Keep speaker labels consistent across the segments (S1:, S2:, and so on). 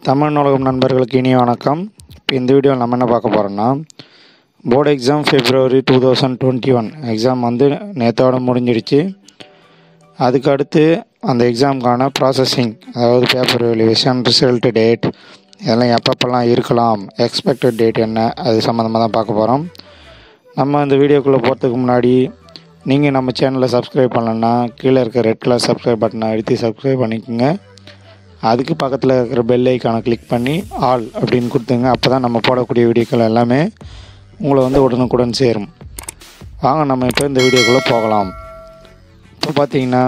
S1: தமிழ் நூலகம் நண்பர்களுக்கு இனிய வணக்கம் இப்போ இந்த வீடியோவில் நம்ம என்ன பார்க்க போகிறோம்னா board exam February two thousand twenty one exam வந்து நேற்றோட முடிஞ்சிடுச்சு அதுக்கு அடுத்து அந்த எக்ஸாமுக்கான ப்ராசஸிங் அதாவது பேப்பர் வேல்யூவேஷன் ரிசல்ட் டேட் இதெல்லாம் எப்பப்பெல்லாம் இருக்கலாம் எக்ஸ்பெக்டட் டேட் என்ன அது சம்மந்தமாக தான் பார்க்க போகிறோம் நம்ம இந்த வீடியோக்குள்ளே போகிறதுக்கு முன்னாடி நீங்கள் நம்ம சேனலை சப்ஸ்கிரைப் பண்ணலன்னா கீழே இருக்க ரெட் கலர் சப்ஸ்கிரைப் பட்டனை அழுத்தி சப்ஸ்கிரைப் பண்ணிக்கோங்க அதுக்கு பக்கத்தில் இருக்கிற பெல் ஐக்கானை கிளிக் பண்ணி ஆல் அப்படின்னு கொடுத்துங்க அப்போ தான் நம்ம போடக்கூடிய வீடியோக்கள் எல்லாமே உங்களை வந்து உடனுக்குடன் சேரும் வாங்க நம்ம இப்போ இந்த வீடியோக்குள்ளே போகலாம் இப்போ பார்த்தீங்கன்னா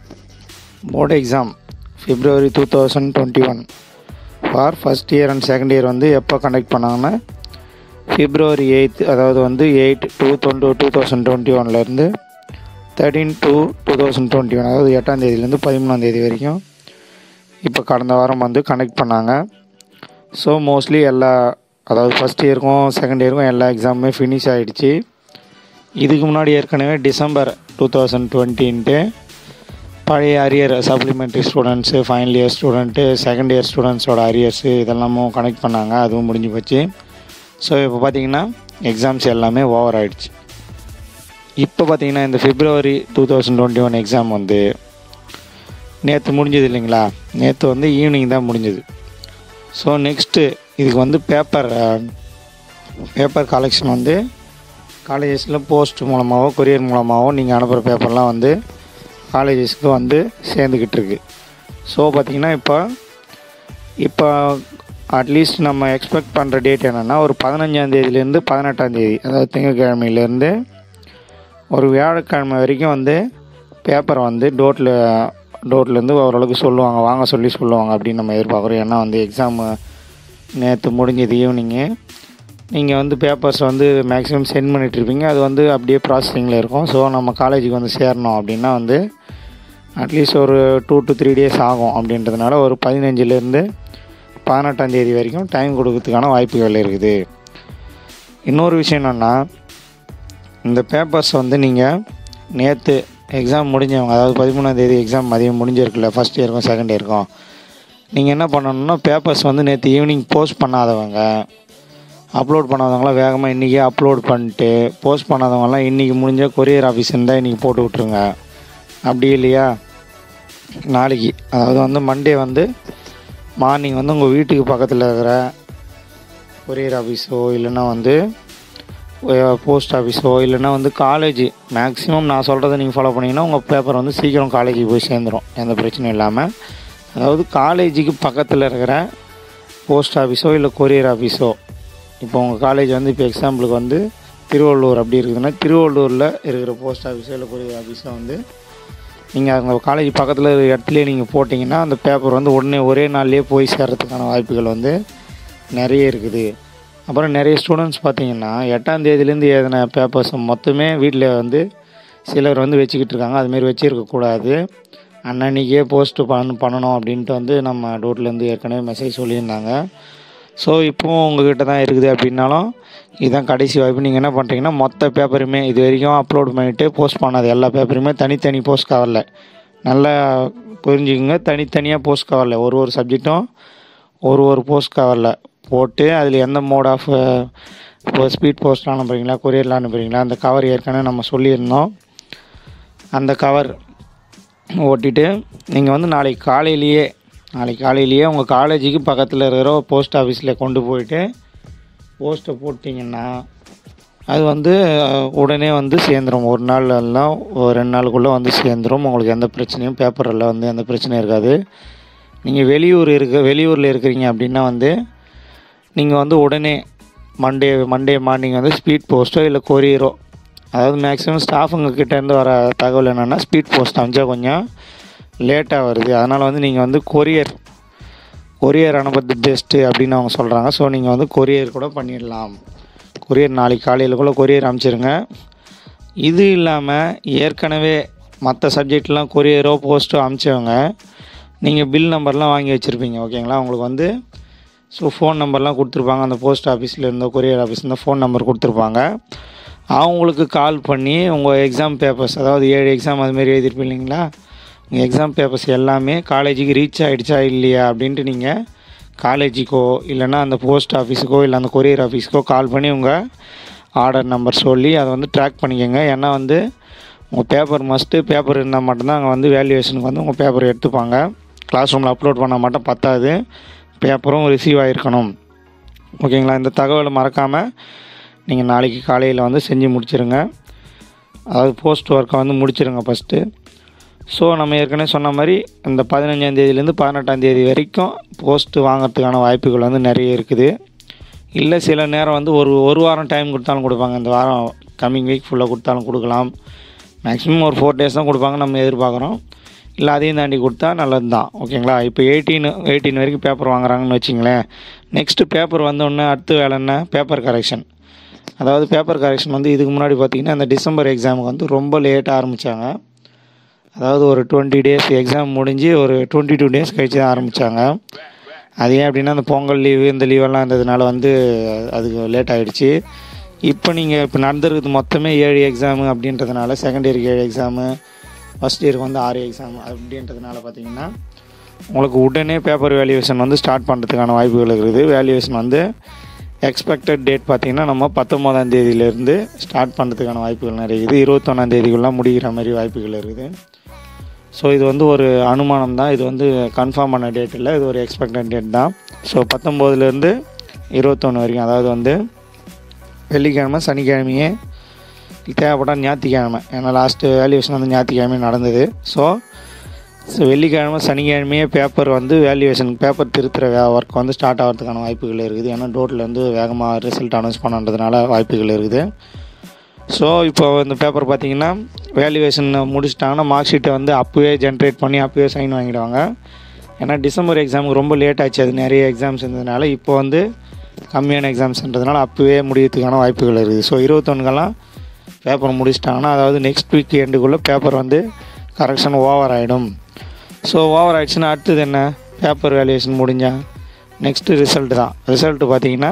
S1: board exam February two thousand twenty one for first year and second year வந்து எப்போ கண்டக்ட் பண்ணாங்கன்னா பிப்ரவரி எயித் அதாவது வந்து eight to twenty two thousand twenty ஒன்லேருந்து thirteen to two thousand twenty one அதாவது எட்டாம் தேதியிலேருந்து பதிமூணாம் தேதி வரைக்கும் இப்போ கடந்த வாரம் வந்து கனெக்ட் பண்ணாங்க ஸோ மோஸ்ட்லி எல்லா அதாவது ஃபஸ்ட் இயருக்கும் செகண்ட் இயருக்கும் எல்லா எக்ஸாமுமே ஃபினிஷ் ஆகிடுச்சு இதுக்கு முன்னாடி ஏற்கனவே டிசம்பர் டூ தௌசண்ட் டுவெண்ட்டின்ட்டு பழைய arrear supplementary students final year student second year ஸ்டூடெண்ட்ஸோட அரியர்ஸு இதெல்லாமும் கனெக்ட் பண்ணாங்க அதுவும் முடிஞ்சு போச்சு ஸோ இப்போ பார்த்தீங்கன்னா எக்ஸாம்ஸ் எல்லாமே ஓவர் ஆகிடுச்சு இப்போ பார்த்தீங்கன்னா இந்த February two thousand twenty one exam வந்து நேற்று முடிஞ்சது இல்லைங்களா நேற்று வந்து ஈவினிங் தான் முடிஞ்சது ஸோ நெக்ஸ்ட்டு இதுக்கு வந்து பேப்பர் பேப்பர் கலெக்ஷன் வந்து காலேஜஸில் போஸ்ட் மூலமாகவோ கொரியர் மூலமாகவோ நீங்கள் அனுப்புகிற பேப்பர்லாம் வந்து காலேஜஸ்க்கு வந்து சேர்ந்துக்கிட்டு இருக்கு ஸோ பார்த்திங்கன்னா இப்போ இப்போ அட்லீஸ்ட் நம்ம எக்ஸ்பெக்ட் பண்ணுற டேட் என்னென்னா ஒரு பதினஞ்சாந்தேதியிலேருந்து பதினெட்டாந்தேதி அதாவது திங்கட்கிழமையிலேருந்து ஒரு வியாழக்கிழமை வரைக்கும் வந்து பேப்பரை வந்து டோட்டில் டோட்லேருந்து ஓரளவுக்கு சொல்லுவாங்க வாங்க சொல்லி சொல்லுவாங்க அப்படின்னு நம்ம எதிர்பார்க்குறோம் ஏன்னா வந்து எக்ஸாமு நேற்று முடிஞ்சது ஈவினிங்கு நீங்கள் வந்து பேப்பர்ஸ் வந்து மேக்ஸிமம் சென்ட் பண்ணிகிட்ருப்பீங்க அது வந்து அப்படியே ப்ராசஸிங்கில் இருக்கும் ஸோ நம்ம காலேஜுக்கு வந்து சேரணும் அப்படின்னா வந்து அட்லீஸ்ட் ஒரு டூ டு த்ரீ டேஸ் ஆகும் அப்படின்றதுனால ஒரு பதினஞ்சுலேருந்து பதினெட்டாம் தேதி வரைக்கும் டைம் கொடுக்கறதுக்கான வாய்ப்புகள் இருக்குது இன்னொரு விஷயம் என்னென்னா இந்த பேப்பர்ஸ் வந்து நீங்கள் நேற்று எக்ஸாம் முடிஞ்சவங்க அதாவது பதிமூணாம் தேதி எக்ஸாம் மதியம் முடிஞ்சிருக்குல்ல ஃபஸ்ட் இயருக்கும் செகண்ட் இயருக்கும் நீங்கள் என்ன பண்ணணும்னா பேப்பர்ஸ் வந்து நேற்று ஈவினிங் போஸ்ட் பண்ணாதவங்க அப்லோட் பண்ணாதவங்களாம் வேகமாக இன்றைக்கி அப்லோட் பண்ணிட்டு போஸ்ட் பண்ணாதவங்களாம் இன்றைக்கி முடிஞ்ச கொரியர் ஆஃபீஸ் இருந்தால் இன்றைக்கி போட்டு விட்ருங்க அப்படி இல்லையா நாளைக்கு அதாவது வந்து மண்டே வந்து மார்னிங் வந்து உங்கள் வீட்டுக்கு பக்கத்தில் இருக்கிற கொரியர் ஆஃபீஸோ இல்லைன்னா வந்து போஸ்ட் ஆஃபீஸோ இல்லைன்னா வந்து காலேஜ் மேக்ஸிமம் நான் சொல்கிறத நீங்கள் ஃபாலோ பண்ணிங்கன்னா உங்கள் பேப்பர் வந்து சீக்கிரம் காலேஜுக்கு போய் சேர்ந்துடும் எந்த பிரச்சனையும் இல்லாமல் அதாவது காலேஜுக்கு பக்கத்தில் இருக்கிற போஸ்ட் ஆஃபீஸோ இல்லை கொரியர் ஆஃபீஸோ இப்போ உங்கள் காலேஜ் வந்து இப்போ எக்ஸாம்பிளுக்கு வந்து திருவள்ளூர் அப்படி இருக்குதுன்னா திருவள்ளூரில் இருக்கிற போஸ்ட் ஆஃபீஸோ இல்லை கொரியர் ஆஃபீஸோ வந்து நீங்கள் அந்த காலேஜ் பக்கத்தில் இருக்கிற இடத்துலையே நீங்கள் போட்டிங்கன்னா அந்த பேப்பர் வந்து உடனே ஒரே நாள்லேயே போய் சேர்கிறதுக்கான வாய்ப்புகள் வந்து நிறைய இருக்குது அப்புறம் நிறைய ஸ்டூடெண்ட்ஸ் பார்த்தீங்கன்னா எட்டாம் தேதியிலேருந்து எழுதின பேப்பர்ஸ் மொத்தமே வீட்டில் வந்து சிலர் வந்து வச்சுக்கிட்டு இருக்காங்க அதுமாரி வச்சுருக்கக்கூடாது அன்னன்னைக்கே போஸ்ட்டு பண்ண பண்ணணும் அப்படின்ட்டு வந்து நம்ம டோட்லேருந்து ஏற்கனவே மெசேஜ் சொல்லியிருந்தாங்க ஸோ இப்போவும் உங்ககிட்ட தான் இருக்குது அப்படின்னாலும் இதுதான் கடைசி வாய்ப்பு நீங்கள் என்ன பண்ணுறீங்கன்னா மொத்த பேப்பருமே இது வரைக்கும் அப்லோட் பண்ணிவிட்டு போஸ்ட் பண்ணாது எல்லா பேப்பருமே தனித்தனி போஸ்ட் கவரில் நல்லா புரிஞ்சுக்கோங்க தனித்தனியாக போஸ்ட் கவரில் ஒரு ஒரு சப்ஜெக்ட்டும் ஒரு ஒரு போஸ்ட் கவரில் போட்டு அதில் எந்த மோட் ஆஃப் இப்போ ஸ்பீட் போஸ்ட்லாம் அனுப்புறீங்களா கொரியரில் அனுப்புறீங்களா அந்த கவர் ஏற்கனவே நம்ம சொல்லியிருந்தோம் அந்த கவர் ஓட்டிட்டு நீங்கள் வந்து நாளைக்கு காலையிலேயே நாளைக்கு காலையிலேயே உங்கள் காலேஜுக்கு பக்கத்தில் இருக்கிற போஸ்ட் ஆஃபீஸில் கொண்டு போயிட்டு போஸ்ட்டை போட்டிங்கன்னா அது வந்து உடனே வந்து சேர்ந்துடும் ஒரு நாள் எல்லாம் ஒரு ரெண்டு நாளுக்குள்ளே வந்து சேர்ந்துடும் உங்களுக்கு எந்த பிரச்சனையும் பேப்பரில் வந்து எந்த பிரச்சனையும் இருக்காது நீங்கள் வெளியூர் இருக்க வெளியூரில் இருக்கிறீங்க அப்படின்னா வந்து நீங்கள் வந்து உடனே மண்டே மண்டே மார்னிங் வந்து ஸ்பீட் போஸ்ட்டோ இல்லை கொரியரோ அதாவது மேக்ஸிமம் ஸ்டாஃபுங்க கிட்டேருந்து வர தகவல் என்னென்னா ஸ்பீட் போஸ்ட் அமிச்சா கொஞ்சம் லேட்டாக வருது அதனால் வந்து நீங்கள் வந்து கொரியர் கொரியர் அனுப்புறது பெஸ்ட்டு அப்படின்னு அவங்க சொல்கிறாங்க ஸோ நீங்கள் வந்து கொரியர் கூட பண்ணிடலாம் கொரியர் நாளைக்கு காலையில் கூட கொரியர் அனுப்பிச்சிருங்க இது இல்லாமல் ஏற்கனவே மற்ற சப்ஜெக்ட்லாம் கொரியரோ போஸ்ட்டோ அனுப்பிச்சவங்க நீங்கள் பில் நம்பர்லாம் வாங்கி வச்சுருப்பீங்க ஓகேங்களா உங்களுக்கு வந்து ஸோ ஃபோன் நம்பர்லாம் கொடுத்துருப்பாங்க அந்த போஸ்ட் ஆஃபீஸில் இருந்தோ கொரியர் ஆஃபீஸ் இருந்தால் ஃபோன் நம்பர் கொடுத்துருப்பாங்க அவங்களுக்கு கால் பண்ணி உங்கள் எக்ஸாம் பேப்பர்ஸ் அதாவது ஏழு எக்ஸாம் அதுமாரி எழுதிருப்பீங்க இல்லைங்களா உங்கள் எக்ஸாம் பேப்பர்ஸ் எல்லாமே காலேஜுக்கு ரீச் ஆகிடுச்சா இல்லையா அப்படின்ட்டு நீங்கள் காலேஜுக்கோ இல்லைன்னா அந்த போஸ்ட் ஆஃபீஸுக்கோ இல்லை அந்த கொரியர் ஆஃபீஸுக்கோ கால் பண்ணி உங்கள் ஆர்டர் நம்பர் சொல்லி அதை வந்து ட்ராக் பண்ணிக்கோங்க ஏன்னா வந்து உங்கள் பேப்பர் மஸ்ட்டு பேப்பர் இருந்தால் மட்டும்தான் அங்கே வந்து வேல்யூவேஷனுக்கு வந்து உங்கள் பேப்பர் எடுத்துப்பாங்க கிளாஸ் ரூமில் அப்லோட் பண்ணால் மட்டும் பத்தாது பேப்பரும் ரிசீவ் ஆகிருக்கணும் ஓகேங்களா இந்த தகவலை மறக்காமல் நீங்கள் நாளைக்கு காலையில் வந்து செஞ்சு முடிச்சிருங்க அதாவது போஸ்ட் ஒர்க்கை வந்து முடிச்சிருங்க ஃபஸ்ட்டு ஸோ நம்ம ஏற்கனவே சொன்ன மாதிரி இந்த பதினஞ்சாந்தேதியிலேருந்து பதினெட்டாந்தேதி வரைக்கும் போஸ்ட்டு வாங்குறதுக்கான வாய்ப்புகள் வந்து நிறைய இருக்குது இல்லை சில நேரம் வந்து ஒரு ஒரு வாரம் டைம் கொடுத்தாலும் கொடுப்பாங்க இந்த வாரம் கம்மிங் வீக் ஃபுல்லாக கொடுத்தாலும் கொடுக்கலாம் மேக்ஸிமம் ஒரு ஃபோர் டேஸ் தான் கொடுப்பாங்க நம்ம எதிர்பார்க்குறோம் இல்லை அதையும் தாண்டி கொடுத்தா நல்லது தான் ஓகேங்களா இப்போ எயிட்டீன் எயிட்டீன் வரைக்கும் பேப்பர் வாங்குறாங்கன்னு வச்சிங்களேன் நெக்ஸ்ட்டு பேப்பர் வந்தோடனே அடுத்த வேலை என்ன பேப்பர் கரெக்ஷன் அதாவது பேப்பர் கரெக்ஷன் வந்து இதுக்கு முன்னாடி பார்த்திங்கன்னா இந்த டிசம்பர் எக்ஸாமுக்கு வந்து ரொம்ப லேட்டாக ஆரம்பித்தாங்க அதாவது ஒரு டுவெண்ட்டி டேஸ் எக்ஸாம் முடிஞ்சு ஒரு டுவெண்ட்டி டூ டேஸ் கழிச்சு தான் ஆரம்பித்தாங்க அது ஏன் அப்படின்னா அந்த பொங்கல் லீவு இந்த லீவெல்லாம் இருந்ததுனால வந்து அதுக்கு லேட் ஆகிடுச்சு இப்போ நீங்கள் இப்போ நடந்திருக்குது மொத்தமே ஏழு எக்ஸாமு அப்படின்றதுனால செகண்ட் இயருக்கு ஏழு எக்ஸாமு ஃபஸ்ட் இயருக்கு வந்து ஆறு எக்ஸாம் அப்படின்றதுனால பார்த்தீங்கன்னா உங்களுக்கு உடனே பேப்பர் வேல்யூவேஷன் வந்து ஸ்டார்ட் பண்ணுறதுக்கான வாய்ப்புகள் இருக்குது வேல்யூவேஷன் வந்து எக்ஸ்பெக்டட் டேட் பார்த்திங்கன்னா நம்ம பத்தொம்போதாம் தேதியிலேருந்து ஸ்டார்ட் பண்ணுறதுக்கான வாய்ப்புகள் நிறைய இருக்குது இருபத்தொன்னாம் தேதிக்குள்ளே முடிகிற மாதிரி வாய்ப்புகள் இருக்குது ஸோ இது வந்து ஒரு அனுமானம் தான் இது வந்து கன்ஃபார்ம் பண்ண டேட் இல்லை இது ஒரு எக்ஸ்பெக்டட் டேட் தான் ஸோ பத்தொம்போதுலேருந்து இருபத்தொன்று வரைக்கும் அதாவது வந்து வெள்ளிக்கிழமை சனிக்கிழமையே தேவைப்பட்டால் ஞாயிற்றுக்கிழமை ஏன்னா லாஸ்ட்டு வேல்யூவேஷன் வந்து ஞாயிற்றுக்கிழமை நடந்தது ஸோ ஸோ வெள்ளிக்கிழமை சனிக்கிழமையே பேப்பர் வந்து வேல்யூவேஷன் பேப்பர் திருத்துற வே ஒர்க் வந்து ஸ்டார்ட் ஆகிறதுக்கான வாய்ப்புகள் இருக்குது ஏன்னா டோட்டில் வந்து வேகமாக ரிசல்ட் அனௌன்ஸ் பண்ணுன்றதுனால வாய்ப்புகள் இருக்குது ஸோ இப்போ இந்த பேப்பர் பார்த்தீங்கன்னா வேல்யூவேஷன் முடிச்சிட்டாங்கன்னா மார்க் ஷீட்டை வந்து அப்போவே ஜென்ரேட் பண்ணி அப்போவே சைன் வாங்கிடுவாங்க ஏன்னா டிசம்பர் எக்ஸாமுக்கு ரொம்ப லேட் ஆச்சு அது நிறைய எக்ஸாம்ஸ் இருந்ததுனால இப்போ வந்து கம்மியான எக்ஸாம்ஸ்ன்றதுனால அப்போவே முடியறதுக்கான வாய்ப்புகள் இருக்குது ஸோ இருபத்தொன்னுக்கெல்லாம் பேப்பர் முடிச்சிட்டாங்கன்னா அதாவது நெக்ஸ்ட் வீக் எண்டுக்குள்ளே பேப்பர் வந்து கரெக்ஷன் ஓவர் ஆகிடும் ஸோ ஓவர் ஆகிடுச்சுன்னா அடுத்தது என்ன பேப்பர் வேல்யூவேஷன் முடிஞ்சால் நெக்ஸ்ட்டு ரிசல்ட் தான் ரிசல்ட்டு பார்த்தீங்கன்னா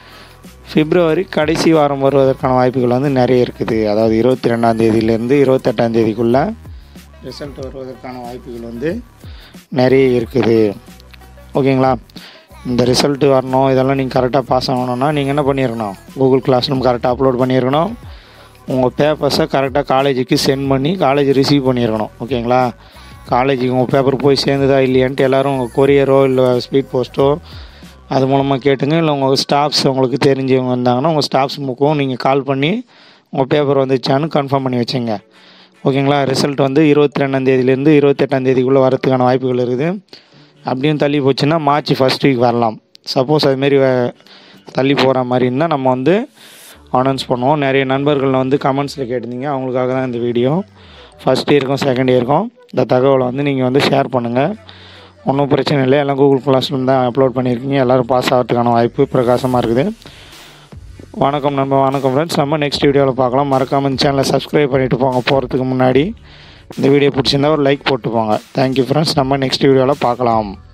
S1: பிப்ரவரி கடைசி வாரம் வருவதற்கான வாய்ப்புகள் வந்து நிறைய இருக்குது அதாவது இருபத்தி ரெண்டாம் தேதியிலேருந்து இருபத்தெட்டாம் தேதிக்குள்ளே ரிசல்ட் வருவதற்கான வாய்ப்புகள் வந்து நிறைய இருக்குது ஓகேங்களா இந்த ரிசல்ட்டு வரணும் இதெல்லாம் நீங்கள் கரெக்டாக பாஸ் ஆகணும்னா நீங்கள் என்ன பண்ணியிருக்கணும் கூகுள் கிளாஸ் ரூம் கரெக்டாக அப்லோட் பண்ணியிருக்கணும் உங்கள் பேப்பர்ஸை கரெக்டாக காலேஜுக்கு சென்ட் பண்ணி காலேஜ் ரிசீவ் பண்ணியிருக்கணும் ஓகேங்களா காலேஜுக்கு உங்கள் பேப்பர் போய் சேர்ந்துதா இல்லையான்ட்டு எல்லோரும் உங்கள் கொரியரோ இல்லை ஸ்பீட் போஸ்ட்டோ அது மூலமாக கேட்டுங்க இல்லை உங்கள் ஸ்டாஃப்ஸ் உங்களுக்கு தெரிஞ்சவங்க வந்தாங்கன்னா உங்கள் ஸ்டாஃப்ஸ் முக்கம் நீங்கள் கால் பண்ணி உங்கள் பேப்பர் வந்துச்சான்னு கன்ஃபார்ம் பண்ணி வச்சுங்க ஓகேங்களா ரிசல்ட் வந்து இருபத்தி ரெண்டாந்தேதியிலேருந்து இருபத்தெட்டாம் தேதிக்குள்ளே வரதுக்கான வாய்ப்புகள் இருக்குது அப்படியும் தள்ளி போச்சுன்னா மார்ச் ஃபஸ்ட் வீக் வரலாம் சப்போஸ் அதுமாரி தள்ளி போகிற மாதிரி இருந்தால் நம்ம வந்து அனௌன்ஸ் பண்ணுவோம் நிறைய நண்பர்கள் வந்து கமெண்ட்ஸில் கேட்டிருந்தீங்க அவங்களுக்காக தான் இந்த வீடியோ ஃபஸ்ட் இயருக்கும் செகண்ட் இயருக்கும் இந்த தகவலை வந்து நீங்கள் வந்து ஷேர் பண்ணுங்கள் ஒன்றும் பிரச்சனை இல்லை எல்லாம் கூகுள் கிளாஸ்லேருந்து தான் அப்லோட் பண்ணியிருக்கீங்க எல்லோரும் பாஸ் ஆகிறதுக்கான வாய்ப்பு பிரகாசமாக இருக்குது வணக்கம் நம்ம வணக்கம் ஃப்ரெண்ட்ஸ் நம்ம நெக்ஸ்ட் வீடியோவில் பார்க்கலாம் மறக்காமல் இந்த சேனலை சப்ஸ்கிரைப் பண்ணிவிட்டு போங்க போகிறதுக்கு முன்னாடி இந்த வீடியோ பிடிச்சிருந்தா ஒரு லைக் போட்டு போங்க தேங்க்யூ ஃப்ரெண்ட்ஸ் நம்ம நெக்ஸ்ட் வீடியோவில் பார்க்கலாம்